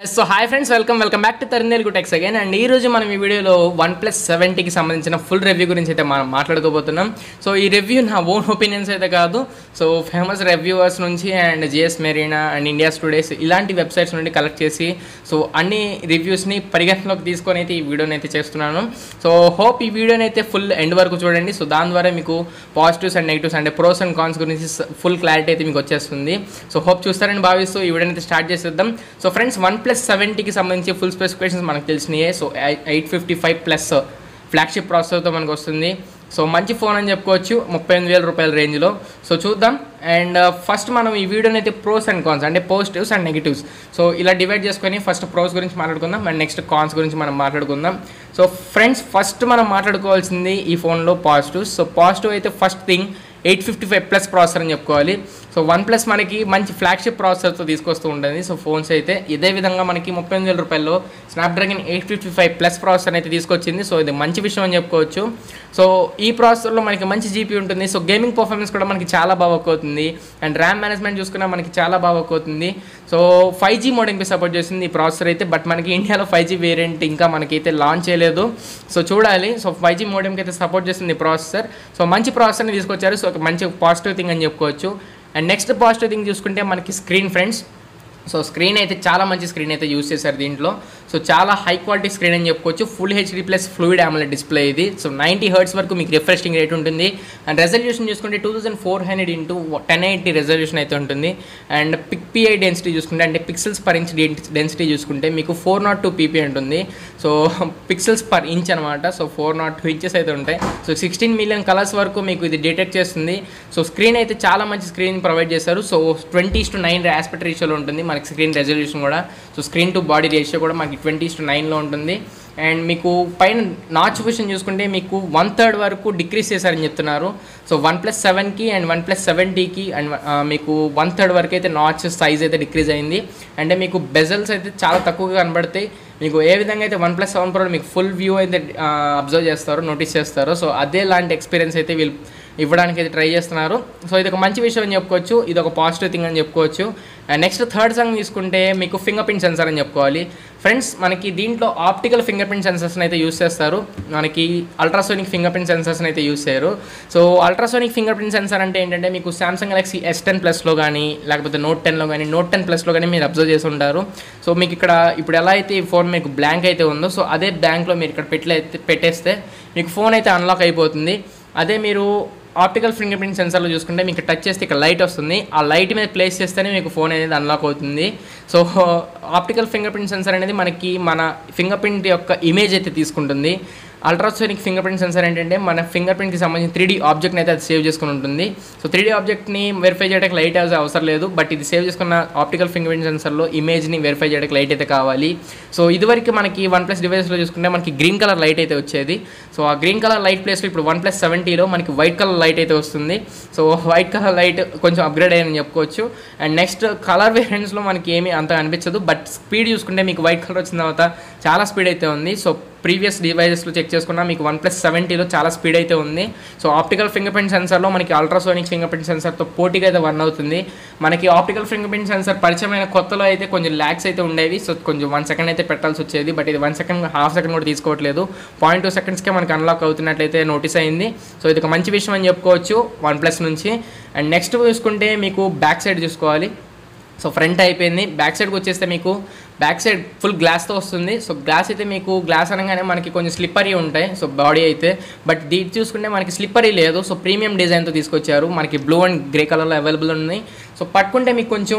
so hi friends welcome welcome back to తరుణేల్ గుటెక్స్ again and ఈ రోజు మనం ఈ వీడియోలో వన్ ప్లస్ సెవెంటీకి సంబంధించిన ఫుల్ రివ్యూ గురించి అయితే మనం మాట్లాడుకోబోతున్నాం సో ఈ రివ్యూ నా ఓన్ ఒపీనియన్స్ అయితే కాదు సో ఫేమస్ రివ్యూవర్స్ నుంచి and GSMArena and India today's ఇలాంటి వెబ్సైట్స్ నుండి కలెక్ట్ చేసి సో అన్ని రివ్యూస్ని పరిగణలోకి తీసుకొని అయితే ఈ వీడియోని అయితే చేస్తున్నాను సో హోప్ ఈ వీడియోని అయితే ఫుల్ ఎండ్ వరకు చూడండి సో దాని ద్వారా మీకు పాజిటివ్స్ అండ్ నెగిటివ్స్ అంటే ప్రోస్ అండ్ కాన్స్ గురించి ఫుల్ క్లారిటీ అయితే మీకు వచ్చేస్తుంది సో హోప్ చూస్తారని భావిస్తూ ఈ వీడియోని అయితే స్టార్ట్ చేసేద్దాం సో ఫ్రెండ్స్ వన్ ప్లస్ సెవెంటీకి సంబంధించి ఫుల్ స్పెసిఫికేషన్స్ మనకు తెలిసినాయే so eight fifty five plus flagship ప్రాసెసర్తో మనకు వస్తుంది సో మంచి ఫోన్ అని చెప్పుకోవచ్చు ముప్పై ఎనిమిది వేల రూపాయల రేంజ్లో సో చూద్దాం అండ్ ఫస్ట్ మనం ఈ వీడియోని అయితే ప్రోస్ అండ్ కాన్స్ అంటే పాజిటివ్స్ అండ్ నెగిటివ్స్ సో ఇలా డివైడ్ చేసుకొని ఫస్ట్ ప్రోస్ గురించి మాట్లాడుకుందాం అండ్ నెక్స్ట్ కాన్స్ గురించి మనం మాట్లాడుకుందాం సో ఫ్రెండ్స్ ఫస్ట్ మనం మాట్లాడుకోవాల్సింది ఈ ఫోన్లో పాజిటివ్స్ సో పాజిటివ్ అయితే first thing eight fifty five plus processor అని చెప్పుకోవాలి సో వన్ ప్లస్ మనకి మంచి ఫ్లాగ్షిప్ ప్రాసెసర్తో తీసుకొస్తూ ఉంటుంది సో ఫోన్స్ అయితే ఇదే విధంగా మనకి ముప్పై ఎనిమిది వేల రూపాయల్లో Snapdragon eight fifty five plus processor అయితే తీసుకొచ్చింది సో ఇది మంచి విషయం అని చెప్పుకోవచ్చు సో ఈ ప్రాసెసర్లో మనకి మంచి జీపీ ఉంటుంది సో గేమింగ్ పర్ఫార్మెన్స్ కూడా మనకి చాలా బాగా వర్క్ అవుతుంది అండ్ ర్యామ్ మేనేజ్మెంట్ చూసుకున్నా మనకి చాలా బాగా వర్క్ అవుతుంది సో ఫైవ్ జీ మోడెంకి సపోర్ట్ చేస్తుంది ఈ ప్రాసెసర్ అయితే బట్ మనకి ఇండియాలో ఫైవ్ జీ వేరియంట్ ఇంకా మనకైతే లాంచ్ చేయలేదు సో చూడాలి సో ఫైవ్ జీ మోడెంకి అయితే సపోర్ట్ చేస్తుంది ఈ ప్రాసెసర్ సో మంచి ప్రాసెసర్ని తీసుకొచ్చారు సో ఒక మంచి పాజిటివ్ థింగ్ అని చెప్పుకోవచ్చు అండ్ నెక్స్ట్ పాజిటివ్ థింగ్ చూసుకుంటే మనకి స్క్రీన్ ఫ్రెండ్స్ సో స్క్రీన్ అయితే చాలా మంచి స్క్రీన్ అయితే యూస్ చేశారు దీంట్లో సో చాలా హై క్వాలిటీ స్క్రీన్ అని చెప్పుకోవచ్చు full HD plus fluid AMOLED display ఇది సో నైంటీ హర్ట్స్ వరకు మీకు రిఫ్రెషింగ్ రేట్ ఉంటుంది అండ్ రెజల్యూషన్ చూసుకుంటే two thousand four hundred into ten eighty resolution అయితే ఉంటుంది అండ్ పిక్ పిఐ డెన్సిటీ చూసుకుంటే అంటే పిక్సెల్స్ పర్ ఇంచ్ డెన్సిటీ చూసుకుంటే మీకు ఫోర్ నాట్ టూ పీపీ ఉంటుంది సో పిక్సెల్స్ పర్ ఇంచ్ అనమాట so four nought two inches అయితే ఉంటాయి సో సిక్స్టీన్ మిలియన్ కలర్స్ వరకు మీకు ఇది డిటెక్ట్ చేస్తుంది సో స్క్రీన్ అయితే చాలా మంచి స్క్రీన్ ప్రొవైడ్ చేశారు so twenty to nine aspect రేషియోలో ఉంటుంది మనకి స్క్రీన్ రెజల్యూషన్ కూడా so screen to body ratio కూడా మనకి ట్వంటీ టు నైన్లో ఉంటుంది అండ్ మీకు పైన నాచ్ పొజిషన్ చూసుకుంటే మీకు వన్ థర్డ్ వరకు డిక్రీస్ చేశారని చెప్తున్నారు సో వన్ ప్లస్ సెవెన్కి అండ్ వన్ ప్లస్ సెవెంటీకి అండ్ మీకు వన్ థర్డ్ వరకు అయితే నాచ్ సైజ్ అయితే డిక్రీజ్ అయింది అంటే మీకు బెజల్స్ అయితే చాలా తక్కువగా కనబడతాయి మీకు ఏ విధంగా అయితే వన్ ప్లస్ సెవెన్ ప్రో మీకు ఫుల్ వ్యూ అయితే అబ్జర్వ్ చేస్తారో నోటీస్ చేస్తారో సో అదే లాంటి ఎక్స్పీరియన్స్ అయితే వీళ్ళు ఇవ్వడానికి అయితే ట్రై చేస్తున్నారు సో ఇది ఒక మంచి విషయం అని చెప్పుకోవచ్చు ఇది ఒక పాజిటివ్ థింగ్ అని చెప్పుకోవచ్చు అండ్ నెక్స్ట్ థర్డ్ సంగ్ తీసుకుంటే మీకు ఫింగర్ ప్రింట్ సెన్సార్ అని చెప్పుకోవాలి ఫ్రెండ్స్ మనకి దీంట్లో ఆప్టికల్ ఫింగర్ ప్రింట్ సెన్సర్స్ని అయితే యూస్ చేస్తారు మనకి అల్ట్రాసోనిక్ ఫింగర్ ప్రింట్ సెన్సర్స్ని అయితే యూస్ చేయరు so ultrasonic fingerprint sensor అంటే ఏంటంటే మీకు సామ్సంగ్ గెలాక్సీ ఎస్ టెన్ ప్లస్లో కానీ లేకపోతే నోట్ టెన్లో కానీ నోట్ టెన్ ప్లస్లో కానీ మీరు అబ్జర్వ్ చేసి ఉంటారు సో మీకు ఇక్కడ ఇప్పుడు ఎలా అయితే ఈ ఫోన్ మీకు బ్లాంక్ అయితే ఉందో సో అదే బ్యాంక్లో మీరు ఇక్కడ పెట్టలే పెట్టేస్తే మీకు ఫోన్ అయితే అన్లాక్ అయిపోతుంది అదే మీరు ఆప్టికల్ ఫింగర్ ప్రింట్ సెన్సార్లో చూసుకుంటే మీకు టచ్ చేస్తే ఇక్కడ లైట్ వస్తుంది ఆ లైట్ మీద ప్లేస్ చేస్తేనే మీకు ఫోన్ అనేది అన్లాక్ అవుతుంది so optical fingerprint sensor అనేది మనకి మన ఫింగర్ ప్రింట్ యొక్క ఇమేజ్ అయితే తీసుకుంటుంది అల్ట్రాసోనిక్ ఫింగర్ ప్రింట్ సెన్సార్ ఏంటంటే మన ఫింగర్ ప్రింట్కి సంబంధించిన త్రీ డీ ఆబ్జెక్ట్ని అయితే అది సేవ్ చేసుకుని ఉంటుంది సో త్రీ డీ ఆబ్జెక్ట్ని వెరిఫై చేయడానికి లైట్ అవసరం లేదు బట్ ఇది సేవ్ చేసుకున్న ఆప్టికల్ ఫింగర్ ప్రింట్ సెన్సార్లో ఇమేజ్ని వెరిఫై చేయడానికి లైట్ అయితే కావాలి సో ఇదివరకు మనకి వన్ ప్లస్ డివైస్లో చూసుకుంటే మనకి గ్రీన్ కలర్ లైట్ అయితే వచ్చేది సో ఆ గ్రీన్ కలర్ లైట్ ప్లేస్లో ఇప్పుడు వన్ ప్లస్ సెవెంటీలో మనకి వైట్ కలర్ లైట్ అయితే వస్తుంది సో వైట్ కలర్ లైట్ కొంచెం అప్గ్రేడ్ అయ్యని చెప్పుకోవచ్చు అండ్ నెక్స్ట్ కలర్ వేరియంట్స్లో మనకి ఏమీ అంత అనిపించదు బట్ స్పీడ్ చూసుకుంటే మీకు వైట్ కలర్ వచ్చిన తర్వాత చాలా స్పీడ్ అయితే ఉంది సో ప్రీవియస్ డివైజెస్లో చెక్ చేసుకున్నా మీకు వన్ ప్లస్ సెవెంటీలో చాలా స్పీడ్ అయితే ఉంది సో ఆప్టికల్ ఫింగర్ ప్రింట్ సెన్సార్లో మనకి అల్ట్రాసోనిక్ ఫింగర్ ప్రింట్ సెన్సార్తో పోటీగా అయితే వన్ అవుతుంది మనకి ఆప్టికల్ ఫింగర్ ప్రింట్ సెన్సార్ పరిచయమైన కొత్తలో అయితే కొంచెం ల్యాక్స్ అయితే ఉండేవి సో కొంచెం వన్ సెకండ్ అయితే పెట్టాల్సి వచ్చేది బట్ ఇది వన్ సెకండ్ హాఫ్ సెకండ్ కూడా తీసుకోవట్లేదు పాయింట్ టూ సెకండ్స్కే మనకి అన్లాక్ అవుతున్నట్లయితే నోటీస్ అయింది సో ఇది ఒక మంచి విషయం అని చెప్పుకోవచ్చు వన్ ప్లస్ నుంచి అండ్ నెక్స్ట్ చూసుకుంటే మీకు బ్యాక్ సైడ్ చూసుకోవాలి సో ఫ్రంట్ అయిపోయింది బ్యాక్ సైడ్కి వచ్చేస్తే మీకు బ్యాక్ సైడ్ ఫుల్ గ్లాస్తో వస్తుంది సో గ్లాస్ అయితే మీకు గ్లాస్ అనగానే మనకి కొంచెం స్లిప్పరీ ఉంటాయి సో బాడీ అయితే బట్ దీన్ని చూసుకుంటే మనకి స్లిప్పరీ లేదు సో ప్రీమియం డిజైన్తో తీసుకొచ్చారు మనకి బ్లూ అండ్ గ్రే కలర్లో అవైలబుల్ ఉన్నాయి సో పట్టుకుంటే మీకు కొంచెం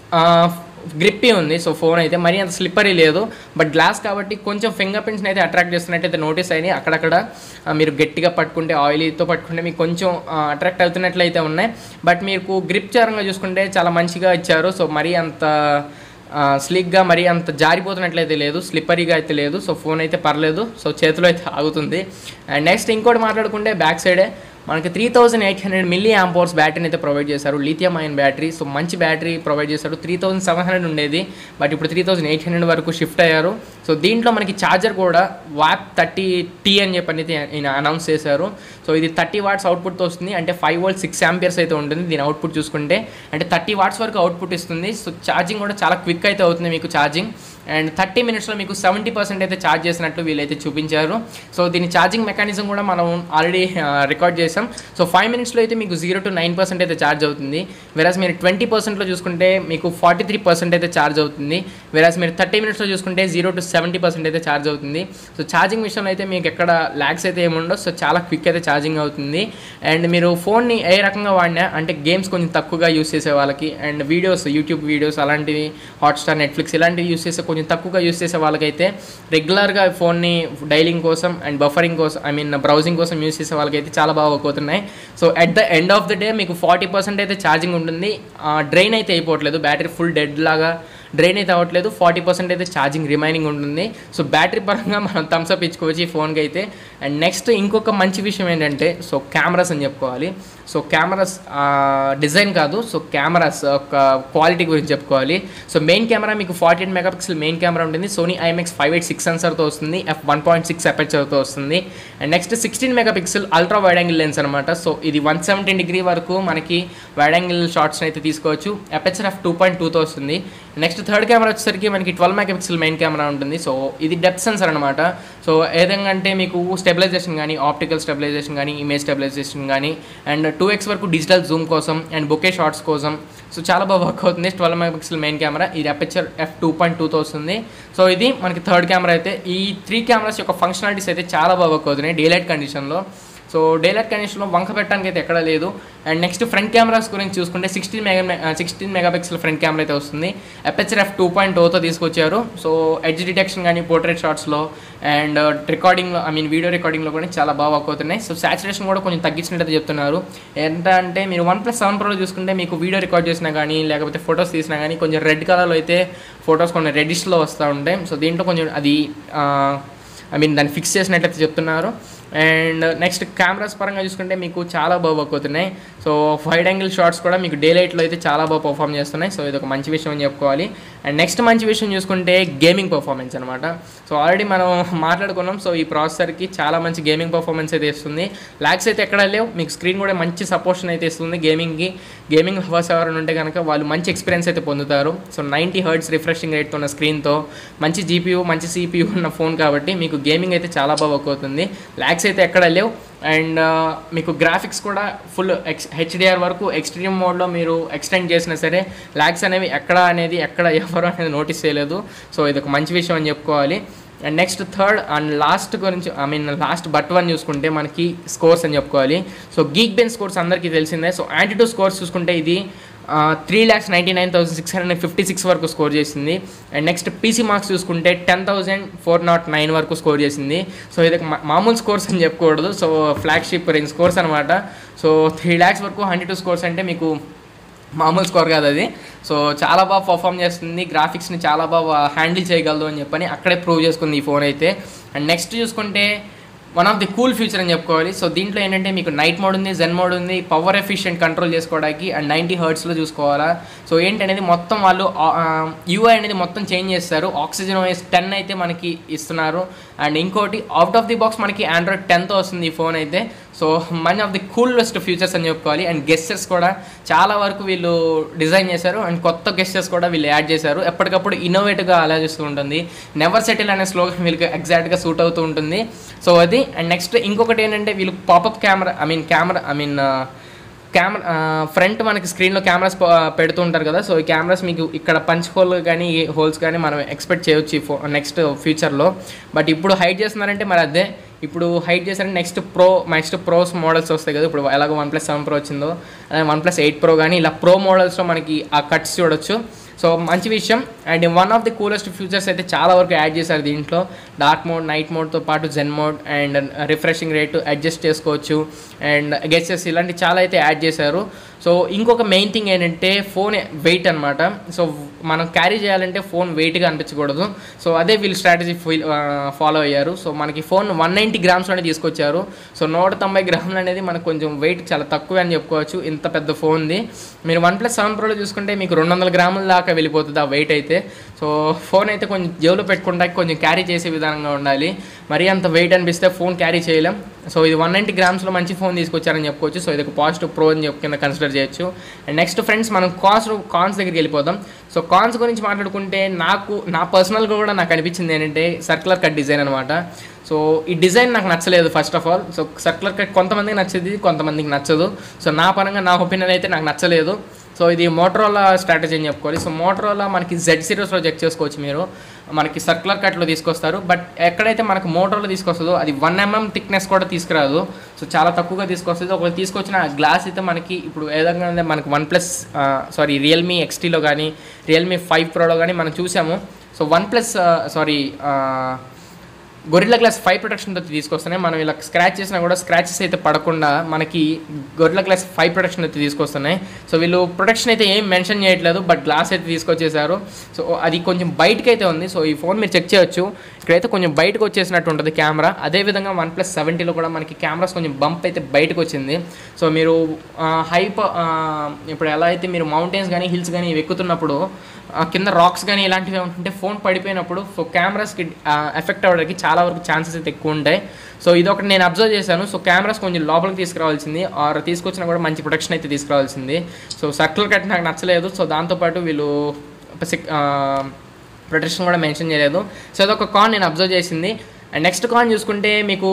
గ్రిప్పీ ఉంది సో ఫోన్ అయితే మరీ అంత స్లిప్పరీ లేదు బట్ గ్లాస్ కాబట్టి కొంచెం ఫింగర్ ప్రింట్స్ని అయితే అట్రాక్ట్ చేస్తున్నట్టయితే నోటీస్ అయినాయి అక్కడక్కడ మీరు గట్టిగా పట్టుకుంటే ఆయిలీతో పట్టుకుంటే మీకు కొంచెం అట్రాక్ట్ అవుతున్నట్లయితే ఉన్నాయి బట్ మీకు గ్రిప్ చారంగా చూసుకుంటే చాలా మంచిగా ఇచ్చారు సో మరీ అంత స్లిక్గా మరీ అంత జారిపోతున్నట్లయితే లేదు స్లిప్పరీగా అయితే లేదు సో ఫోన్ అయితే పర్లేదు సో చేతిలో అయితే ఆగుతుంది అండ్ నెక్స్ట్ ఇంకోటి మాట్లాడుకుంటే బ్యాక్ సైడే మనకి three thousand eight hundred milliamperes బ్యాటరీని అయితే ప్రొవైడ్ చేశారు లిథియం అయన్ బ్యాటరీ సో మంచి బ్యాటరీ ప్రొవైడ్ చేశారు త్రీ థౌసండ్ సెవెన్ హండ్రెడ్ ఉండేది బట్ ఇప్పుడు త్రీ థౌసండ్ ఎయిట్ హండ్రెడ్ వరకు షిఫ్ట్ అయ్యారు సో దీంట్లో మనకి ఛార్జర్ కూడా వాప్ థర్టీ టీ అని చెప్పి అనేది ఈయన అనౌన్స్ చేశారు సో ఇది థర్టీ వాట్స్ అవుట్పుట్తో వస్తుంది అంటే ఫైవ్ వోల్ట్ సిక్స్ ఆంపియర్స్ అయితే ఉంటుంది దీని అవుట్పుట్ చూసుకుంటే అంటే థర్టీ వాట్స్ వరకు అవుట్పుట్ ఇస్తుంది సో ఛార్జింగ్ కూడా చాలా క్విక్ అయితే అవుతుంది మీకు ఛార్జింగ్ అండ్ థర్టీ మినిట్స్లో మీకు సెవెంటీ పర్సెంట్ అయితే ఛార్జ్ చేసినట్లు వీళ్ళైతే చూపించారు సో దీని ఛార్జింగ్ మెకానిజం కూడా మనం ఆల్రెడీ రికార్డ్ చేసాం సో ఫైవ్ మినిట్స్లో అయితే మీకు జీరో టు నైన్ పర్సెంట్ అయితే ఛార్జ్ అవుతుంది వెరాస్ మీరు ట్వంటీ పర్సెంట్లో చూసుకుంటే మీకు ఫార్టీ త్రీ పర్సెంట్ అయితే ఛార్జ్ అవుతుంది వెరాస్ మీరు థర్టీ మినిట్స్లో చూసుకుంటే జీరో టు సెవెంటీ పర్సెంట్ అయితే ఛార్జ్ అవుతుంది సో ఛార్జింగ్ విషయంలో అయితే మీకు ఎక్కడ ల్యాగ్స్ అయితే ఏముండవు సో చాలా క్విక్ అయితే ఛార్జింగ్ అవుతుంది అండ్ మీరు ఫోన్ని ఏ రకంగా వాడినా అంటే గేమ్స్ కొంచెం తక్కువగా యూస్ చేసే వాళ్ళకి అండ్ వీడియోస్ యూట్యూబ్ వీడియోస్ అలాంటివి హాట్స్టార్ నెట్ఫ్లిక్స్ ఇలాంటివి యూస్ చేసే కొంచెం తక్కువగా యూస్ చేసే వాళ్ళకైతే రెగ్యులర్గా ఫోన్ని డైలింగ్ కోసం అండ్ బఫరింగ్ కోసం ఐ మీన్ బ్రౌజింగ్ కోసం యూస్ చేసే వాళ్ళకైతే చాలా బాగా వర్క్ అవుతున్నాయి so at the end of the day మీకు ఫార్టీ పర్సెంట్ అయితే ఛార్జింగ్ ఉంటుంది డ్రైన్ అయితే అయిపోవట్లేదు బ్యాటరీ ఫుల్ డెడ్ లాగా డ్రైన్ అయితే అవ్వట్లేదు ఫార్టీ పర్సెంట్ అయితే ఛార్జింగ్ రిమైనింగ్ ఉంటుంది సో బ్యాటరీ పరంగా మనం థమ్స్అప్ ఇచ్చుకోవచ్చు ఈ ఫోన్కి అయితే అండ్ నెక్స్ట్ ఇంకొక మంచి విషయం ఏంటంటే సో కెమెరాస్ అని చెప్పుకోవాలి సో కెమెరాస్ డిజైన్ కాదు సో కెమెరాస్ ఒక క్వాలిటీ గురించి చెప్పుకోవాలి సో మెయిన్ కెమెరా మీకు forty eight megapixel main camera ఉంటుంది Sony IMX five eight six సెన్సర్తో వస్తుంది ఎఫ్ వన్ పాయింట్ సిక్స్ అపెచర్తో వస్తుంది and next sixteen megapixel ultra wide angle lens అనమాట సో ఇది వన్ సెవెంటీన్ డిగ్రీ వరకు మనకి వైడ్ యాంగిల్ షార్ట్స్ని అయితే తీసుకోవచ్చు అపెచర్ ఎఫ్ టూ పాయింట్ టూతో వస్తుంది నెక్స్ట్ థర్డ్ కెమెరా వచ్చేసరికి మనకి ట్వెల్వ్ మెగాపిక్సెల్ మెయిన్ కెమెరా ఉంటుంది సో ఇది డెప్త్ సెన్సర్ అనమాట సో ఏదంగా అంటే మీకు స్టెబిలైజేషన్ కానీ ఆప్టికల్ స్టెబిలైజేషన్ కానీ ఇమేజ్ స్టెబిలైజేషన్ కానీ అండ్ టూ ఎక్స్ వరకు డిజిటల్ జూమ్ కోసం అండ్ బొకే షార్ట్స్ కోసం సో చాలా బాగా వర్క్ అవుతుంది ట్వెల్వ్ మెగాపిక్సెల్ మెయిన్ కెమెరా ఇది అపెచర్ ఎఫ్ టూ పాయింట్ టూతో వస్తుంది సో ఇది మనకి థర్డ్ కెమెరా అయితే ఈ త్రీ కెమెరాస్ యొక్క ఫంక్షనాలిటీస్ అయితే చాలా బాగా వర్క్ అవుతున్నాయి డే లైట్ కండిషన్లో సో డేలైట్ కండిషన్లో వంక పెట్టడానికి అయితే ఎక్కడ లేదు అండ్ నెక్స్ట్ ఫ్రంట్ కెమెరాస్ గురించి చూసుకుంటే sixteen mega sixteen megapixel front camera అయితే వస్తుంది ఎఫ్ టూ పాయింట్ ఓతో తీసుకొచ్చారు సో ఎడ్జ్ డిటెక్షన్ కానీ పోర్ట్రేట్ షాట్స్లో అండ్ రికార్డింగ్లో ఐ మీన్ వీడియో రికార్డింగ్లో కూడా చాలా బాగా వర్క్ అవుతున్నాయి సో సాచురేషన్ కూడా కొంచెం తగ్గించినట్టు చెప్తున్నారు ఎంత అంటే మీరు వన్ ప్లస్ సెవెన్ ప్రోలో చూసుకుంటే మీకు వీడియో రికార్డ్ చేసినా కానీ లేకపోతే ఫొటోస్ తీసినా కానీ కొంచెం రెడ్ కలర్లో అయితే ఫొటోస్ కొన్ని రెడిష్లో వస్తూ ఉంటాయి సో దీంట్లో కొంచెం అది ఐ మీన్ దాన్ని ఫిక్స్ చేసినట్లయితే చెప్తున్నారు అండ్ నెక్స్ట్ కెమెరాస్ పరంగా చూసుకుంటే మీకు చాలా బాగా వర్క్ అవుతున్నాయి సో వైడ్ యాంగిల్ షాట్స్ కూడా మీకు డే లైట్లో అయితే చాలా బాగా పర్ఫామ్ చేస్తున్నాయి సో ఇది ఒక మంచి విషయం అని చెప్పుకోవాలి అండ్ నెక్స్ట్ మంచి విషయం చూసుకుంటే గేమింగ్ పర్ఫార్మెన్స్ అనమాట సో ఆల్రెడీ మనం మాట్లాడుకున్నాం సో ఈ ప్రాసెసర్కి చాలా మంచి గేమింగ్ పర్ఫార్మెన్స్ అయితే ఇస్తుంది ల్యాక్స్ అయితే ఎక్కడ లేవు మీకు స్క్రీన్ కూడా మంచి సపోర్షన్ అయితే ఇస్తుంది గేమింగ్కి గేమింగ్ హవర్స్ ఎవరైనా ఉంటే కనుక వాళ్ళు మంచి ఎక్స్పీరియన్స్ అయితే పొందుతారు సో నైంటీ హర్ట్స్ రిఫ్రెషింగ్ రేట్తో ఉన్న స్క్రీన్తో మంచి జీపీయూ మంచి సిపియూ ఉన్న ఫోన్ కాబట్టి మీకు గేమింగ్ అయితే చాలా బాగా వర్క్ అవుతుంది ల్యాక్స్ అయితే ఎక్కడ లేవు అండ్ మీకు గ్రాఫిక్స్ కూడా ఫుల్ ఎక్స్ హెచ్డిఆర్ వరకు ఎక్స్ట్రీమ్ మోడ్లో మీరు ఎక్స్టెండ్ చేసినా సరే ల్యాక్స్ అనేవి ఎక్కడ అనేది ఎక్కడ ఎవరు అనేది నోటీస్ చేయలేదు సో ఇది ఒక మంచి విషయం అని చెప్పుకోవాలి and next third and last గురించి I mean last but one చూసుకుంటే మనకి స్కోర్స్ అని చెప్పుకోవాలి సో గీక్ బెన్ స్కోర్స్ అందరికీ తెలిసిందే సో యాంటీ స్కోర్స్ చూసుకుంటే ఇది three lakhs ninety nine thousand six hundred fifty six వరకు స్కోర్ చేసింది అండ్ నెక్స్ట్ పీసీ మార్క్స్ చూసుకుంటే ten thousand four nought nine వరకు స్కోర్ చేసింది సో ఇది ఒక మా- మామూలు స్కోర్స్ అని చెప్పుకూడదు సో ఫ్లాగ్షిప్ రేంజ్ స్కోర్స్ అనమాట సో త్రీ ల్యాక్స్ వరకు హండ్రెడ్ టూ స్కోర్స్ అంటే మీకు మామూలు స్కోర్ కాదు అది సో చాలా బాగా పర్ఫామ్ చేస్తుంది గ్రాఫిక్స్ని చాలా బాగా హ్యాండిల్ చేయగలదు అని చెప్పని అక్కడే ప్రూవ్ చేసుకుంది ఈ ఫోన్ అయితే అండ్ నెక్స్ట్ చూసుకుంటే one of the cool future అని చెప్పుకోవాలి సో దీంట్లో ఏంటంటే మీకు నైట్ మోడ్ ఉంది జెన్ మోడ్ ఉంది పవర్ ఎఫిషియెంట్ కంట్రోల్ చేసుకోవడానికి అండ్ నైంటీ హర్ట్స్లో చూసుకోవాలా సో ఏంటి అనేది మొత్తం వాళ్ళు యూఐ అనేది మొత్తం చేంజ్ చేస్తారు ఆక్సిజన్ ఓఎస్ టెన్ అయితే మనకి ఇస్తున్నారు అండ్ ఇంకోటి అవుట్ ఆఫ్ ది బాక్స్ మనకి ఆండ్రాయిడ్ టెన్తో వస్తుంది ఈ ఫోన్ అయితే so one of the coolest futures అని చెప్పుకోవాలి అండ్ గెస్టర్స్ కూడా చాలా వరకు వీళ్ళు డిజైన్ చేశారు అండ్ కొత్త గెస్టర్స్ కూడా వీళ్ళు యాడ్ చేశారు ఎప్పటికప్పుడు ఇన్నోవేటివ్గా ఆలోచిస్తూ ఉంటుంది నెవర్ సెటిల్ అనే స్లోగన్ వీళ్ళకి ఎగ్జాక్ట్గా సూట్ అవుతూ ఉంటుంది సో అది అండ్ నెక్స్ట్ ఇంకొకటి ఏంటంటే వీళ్ళు pop-up camera I mean camera I mean camera front మనకి స్క్రీన్లో కెమెరాస్ పెడుతూ ఉంటారు కదా సో ఈ కెమెరాస్ మీకు ఇక్కడ పంచ్ హోల్ కానీ హోల్స్ కానీ మనం ఎక్స్పెక్ట్ చేయొచ్చు ఈ ఫో నెక్స్ట్ ఫ్యూచర్లో బట్ ఇప్పుడు హైడ్ చేస్తున్నారంటే మరి అదే ఇప్పుడు హైడ్ చేశారంటే next pro next pros models వస్తాయి కదా ఇప్పుడు ఎలాగో వన్ ప్లస్ సెవెన్ ప్రో వచ్చిందో అదే వన్ ప్లస్ ఎయిట్ ప్రో కానీ ఇలా ప్రో మోడల్స్లో మనకి ఆ కట్స్ చూడొచ్చు సో మంచి విషయం and one of the coolest futures అయితే చాలా వరకు యాడ్ చేశారు దీంట్లో డార్క్ మోడ్ నైట్ మోడ్తో పాటు Zen mode and refreshing rate adjust చేసుకోవచ్చు అండ్ గెస్టెస్ ఇలాంటి చాలా అయితే యాడ్ చేశారు సో ఇంకొక మెయిన్ థింగ్ ఏంటంటే ఫోన్ వెయిట్ అనమాట సో మనం క్యారీ చేయాలంటే ఫోన్ వెయిట్గా అనిపించకూడదు సో అదే వీళ్ళు స్ట్రాటజీ ఫాలో అయ్యారు సో మనకి ఫోన్ వన్ నైంటీ గ్రామ్స్లోనే తీసుకొచ్చారు సో నూట తొంభై గ్రాములు అనేది మనకు కొంచెం వెయిట్ చాలా తక్కువే అని చెప్పుకోవచ్చు ఇంత పెద్ద ఫోన్ది మీరు వన్ ప్లస్ సెవెన్ ప్రోలో చూసుకుంటే మీకు రెండు వందల గ్రాముల దాకా వెళ్ళిపోతుంది ఆ వెయిట్ అయితే సో ఫోన్ అయితే కొంచెం జేబులో పెట్టుకుంటా కొంచెం క్యారీ చేసే విధానంగా ఉండాలి మరీ అంత వెయిట్ అనిపిస్తే ఫోన్ క్యారీ చేయలేం సో ఇది వన్ నైంటీ గ్రామ్స్లో మంచి ఫోన్ తీసుకొచ్చారని చెప్పుకోవచ్చు సో ఇది ఒక పాజిటివ్ ప్రో అని చెప్పి కింద కన్సిడర్ చేయొచ్చు అండ్ నెక్స్ట్ ఫ్రెండ్స్ మనం కాన్స్ కాన్స్ దగ్గరికి వెళ్ళిపోదాం సో కాన్స్ గురించి మాట్లాడుకుంటే నాకు నా పర్సనల్గా కూడా నాకు అనిపించింది ఏంటంటే సర్కులర్ కట్ డిజైన్ అనమాట సో ఈ డిజైన్ నాకు నచ్చలేదు first of all so circular cut కొంతమందికి నచ్చేది కొంతమందికి నచ్చదు సో నా పరంగా నా ఒపీనియన్ అయితే నాకు నచ్చలేదు సో ఇది మోటరోలా స్ట్రాటజీ అని చెప్పుకోవాలి సో మోటరోలా మనకి జెడ్ సిరీస్లో చెక్ చేసుకోవచ్చు మీరు మనకి సర్కులర్ కట్లో తీసుకొస్తారు బట్ ఎక్కడైతే మనకు మోటరోలో తీసుకొస్తుందో అది వన్ ఎంఎం థిక్నెస్ కూడా తీసుకురాదు సో చాలా తక్కువగా తీసుకొస్తుంది ఒకవేళ తీసుకొచ్చిన గ్లాస్ అయితే మనకి ఇప్పుడు ఏ విధంగా ఉంది మనకి వన్ ప్లస్ సారీ రియల్మీ ఎక్స్టీలో కానీ రియల్మీ ఫైవ్ ప్రోలో కానీ మనం చూసాము so OnePlus sorry Gorilla Glass five ప్రొటెక్షన్తో తీసుకొస్తున్నాయి మనం ఇలా స్క్రాచ్ చేసినా కూడా స్క్రాచెస్ అయితే పడకుండా మనకి గొరిల్లా గ్లాస్ ఫైవ్ ప్రొటెక్షన్ అయితే తీసుకొస్తున్నాయి సో వీళ్ళు ప్రొటెక్షన్ అయితే ఏం మెన్షన్ చేయట్లేదు బట్ గ్లాస్ అయితే తీసుకొచ్చేసారు సో అది కొంచెం బయటకి అయితే ఉంది సో ఈ ఫోన్ మీరు చెక్ చేయొచ్చు ఇక్కడైతే కొంచెం బయటకు వచ్చేసినట్టు ఉంటుంది కెమెరా అదేవిధంగా వన్ ప్లస్ సెవెంటీలో కూడా మనకి కెమెరాస్ కొంచెం బంప్ అయితే బయటకు వచ్చింది సో మీరు హైప్ ఇప్పుడు ఎలా అయితే మీరు మౌంటైన్స్ కానీ హిల్స్ కానీ ఇవి ఎక్కుతున్నప్పుడు ఆ కింద రాక్స్ కానీ ఇలాంటివి ఉంటుంటే ఫోన్ పడిపోయినప్పుడు సో కెమెరాస్కి ఎఫెక్ట్ అవ్వడానికి చాలా వరకు ఛాన్సెస్ అయితే ఎక్కువ ఉంటాయి సో ఇది ఒకటి నేను అబ్జర్వ్ చేశాను సో కెమెరాస్ కొంచెం లోపలికి తీసుకురావాల్సింది ఆర్ తీసుకొచ్చినా కూడా మంచి ప్రొటెక్షన్ అయితే తీసుకురావాల్సింది సో సర్కిల్ కట్ నాకు నచ్చలేదు సో దాంతోపాటు వీళ్ళు ప్రొటెక్షన్ కూడా మెన్షన్ చేయలేదు సో అదొక కాన్ నేను అబ్జర్వ్ చేసింది అండ్ నెక్స్ట్ కాన్ చూసుకుంటే మీకు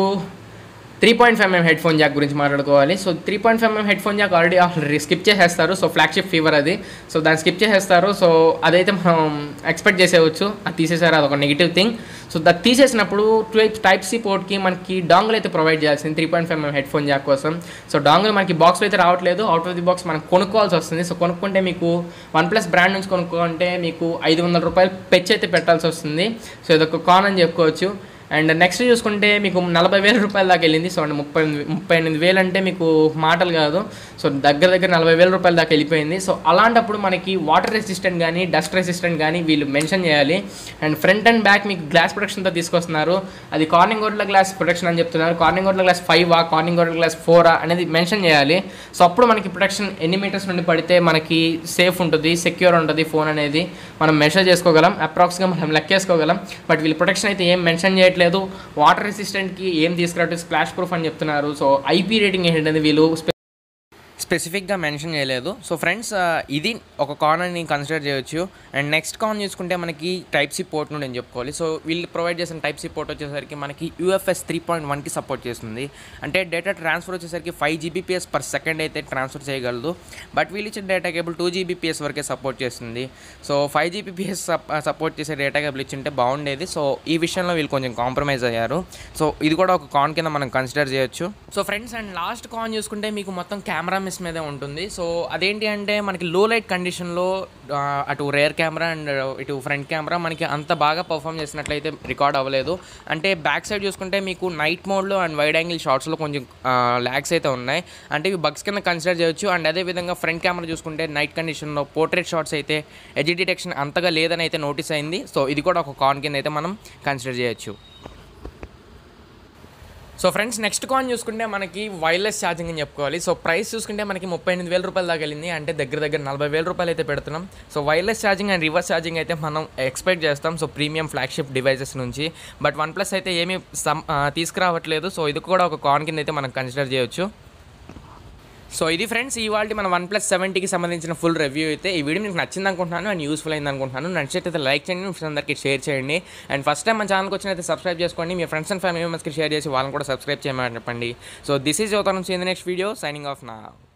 three point five mm headphone jack గురించి మాట్లాడుకోవాలి so three point five mm headphone jack already already skip చేసేస్తారు సో ఫ్లాగ్షిప్ ఫీవర్ అది సో దాన్ని స్కిప్ చేసేస్తారు సో అదైతే మనం ఎక్స్పెక్ట్ చేసేవచ్చు అది తీసేసారు అదొక నెగిటివ్ థింగ్ సో అది తీసేసినప్పుడు టైప్ టైప్ సి పోర్ట్కి మనకి డాంగిల్ అయితే ప్రొవైడ్ చేయాల్సింది three point five mm headphone jack కోసం సో డాంగిల్ మనకి బాక్స్లో అయితే రావట్లేదు అవుట్ ఆఫ్ ది బాక్స్ మనం కొనుక్కోవాల్సి వస్తుంది సో కొనుక్కుంటే మీకు వన్ ప్లస్ బ్రాండ్ నుంచి కొనుక్కుంటే మీకు ఐదు వందల రూపాయలు పెచ్ అయితే పెట్టాల్సి వస్తుంది సో ఇదొక కాన్ అని చెప్పుకోవచ్చు అండ్ నెక్స్ట్ చూసుకుంటే మీకు నలభై వేల రూపాయల దాకా వెళ్ళింది సో అంటే ముప్పై ముప్పై ఎనిమిది వేలు అంటే మీకు మాటలు కాదు సో దగ్గర దగ్గర నలభై వేల రూపాయల దాకా వెళ్ళిపోయింది సో అలాంటప్పుడు మనకి వాటర్ రెసిస్టెంట్ కానీ డస్ట్ రెసిస్టెంట్ కానీ వీళ్ళు మెన్షన్ చేయాలి అండ్ ఫ్రంట్ అండ్ బ్యాక్ మీకు గ్లాస్ ప్రొటెక్షన్తో తీసుకొస్తున్నారు అది కార్నింగ్ గోడ్ల గ్లాస్ ప్రొటెక్షన్ అని చెప్తున్నారు కార్నింగ్ గోడ్ల గ్లాస్ ఫైవ్ ఆ కార్నింగ్ గోడ్ల గ్లాస్ ఫోర్ ఆ అనేది మెన్షన్ చేయాలి సో అప్పుడు మనకి ప్రొటెక్షన్ ఎన్ని మీటర్స్ నుండి పడితే మనకి సేఫ్ ఉంటుంది సెక్యూర్ ఉంటుంది ఫోన్ అనేది మనం మెషర్ చేసుకోగలం అప్రాక్స్గా మనం లెక్కేసుకోగలం బట్ వీళ్ళు ప్రొటెక్షన్ అయితే ఏం మెన్షన్ చేయట్లేదు లేదు వాటర్ రెసిస్టెంట్కి ఏం తీసుకురావట్లేదు స్ప్లాష్ ప్రూఫ్ అని చెప్తున్నారు సో ఐపీ రేటింగ్ ఏంటంటే వీళ్ళు స్పెసిఫిక్గా మెన్షన్ చేయలేదు సో ఫ్రెండ్స్ ఇది ఒక కాన్ అని కన్సిడర్ చేయొచ్చు అండ్ నెక్స్ట్ కాన్ చూసుకుంటే మనకి టైప్ సి పోర్ట్ నుండి అని చెప్పుకోవాలి సో వీళ్ళు ప్రొవైడ్ చేసిన టైప్ సి పోర్ట్ వచ్చేసరికి మనకి యూఎఫ్ఎస్ త్రీ పాయింట్ వన్కి సపోర్ట్ చేస్తుంది అంటే డేటా ట్రాన్స్ఫర్ వచ్చేసరికి ఫైవ్ జీబీపీఎస్ పర్ సెకండ్ అయితే ట్రాన్స్ఫర్ చేయగలదు బట్ వీళ్ళు ఇచ్చిన డేటా కేబుల్ టూ జీబీపీఎస్ వరకే సపోర్ట్ చేస్తుంది సో ఫైవ్ జీబీపీఎస్ సపోర్ట్ చేసే డేటా కేబుల్ ఇచ్చింటే బాగుండేది సో ఈ విషయంలో వీళ్ళు కొంచెం కాంప్రమైజ్ అయ్యారు సో ఇది కూడా ఒక కాన్ కింద మనం కన్సిడర్ చేయొచ్చు so friends and last con చూసుకుంటే మీకు మొత్తం కెమెరా మిస్ మీదే ఉంటుంది సో అదేంటి అంటే మనకి లో లైట్ కండిషన్లో అటు రేర్ కెమెరా అండ్ ఇటు ఫ్రంట్ కెమెరా మనకి అంత బాగా పర్ఫామ్ చేసినట్లయితే రికార్డ్ అవ్వలేదు అంటే బ్యాక్ సైడ్ చూసుకుంటే మీకు నైట్ మోడ్లో అండ్ వైడ్ యాంగిల్ షార్ట్స్లో కొంచెం ల్యాగ్స్ అయితే ఉన్నాయి అంటే ఇవి బగ్స్ కింద కన్సిడర్ చేయొచ్చు అండ్ అదేవిధంగా ఫ్రంట్ కెమెరా చూసుకుంటే నైట్ కండిషన్లో పోర్ట్రేట్ షార్ట్స్ అయితే ఎడ్జ్ డిటెక్షన్ అంతగా లేదని అయితే నోటీస్ అయింది సో ఇది కూడా ఒక కాన్ కింద అయితే మనం కన్సిడర్ చేయొచ్చు సో ఫ్రెండ్స్ నెక్స్ట్ కాన్ చూసుకుంటే మనకి వైర్లెస్ ఛార్జింగ్ అని చెప్పుకోవాలి సో ప్రైస్ చూసుకుంటే మనకి ముప్పై ఎనిమిది వేల రూపాయల దాకా వెళ్ళింది అంటే దగ్గర దగ్గర నలభై వేల రూపాయలు అయితే పెడుతున్నాం so wireless charging and reverse charging అయితే మనం ఎక్స్పెక్ట్ చేస్తాం సో ప్రీమియం ఫ్లాగ్షిప్ డివైజెస్ నుంచి బట్ వన్ ప్లస్ అయితే ఏమీ సమ్ తీసుకురావట్లేదు సో ఇది కూడా ఒక కాన్ కింద అయితే మనం కన్సిడర్ చేయొచ్చు సో ఇది ఫ్రెండ్స్ ఇవాళ మన వన్ ప్లస్ సెవెంటీకి సంబంధించిన ఫుల్ రివ్యూ అయితే ఈ వీడియో మీకు నచ్చింది అనుకుంటున్నాను అండ్ యూస్ఫుల్ అయింది అనుకుంటున్నాను నచ్చితే లైక్ చేయండి మీ ఫ్రెండ్స్ అందరికీ షేర్ చేయండి అండ్ ఫస్ట్ టైం మన ఛానల్కి వచ్చినైతే సబ్స్క్రైబ్ చేసుకోండి మీ ఫ్రెండ్స్ అండ్ ఫ్యామిలీ మెంబర్స్కి షేర్ చేసి వాళ్ళని కూడా సబ్స్క్రైబ్ చేయమని చెప్పండి సో దిస్ ఈజ్ యువత నుంచి in the next video signing off నా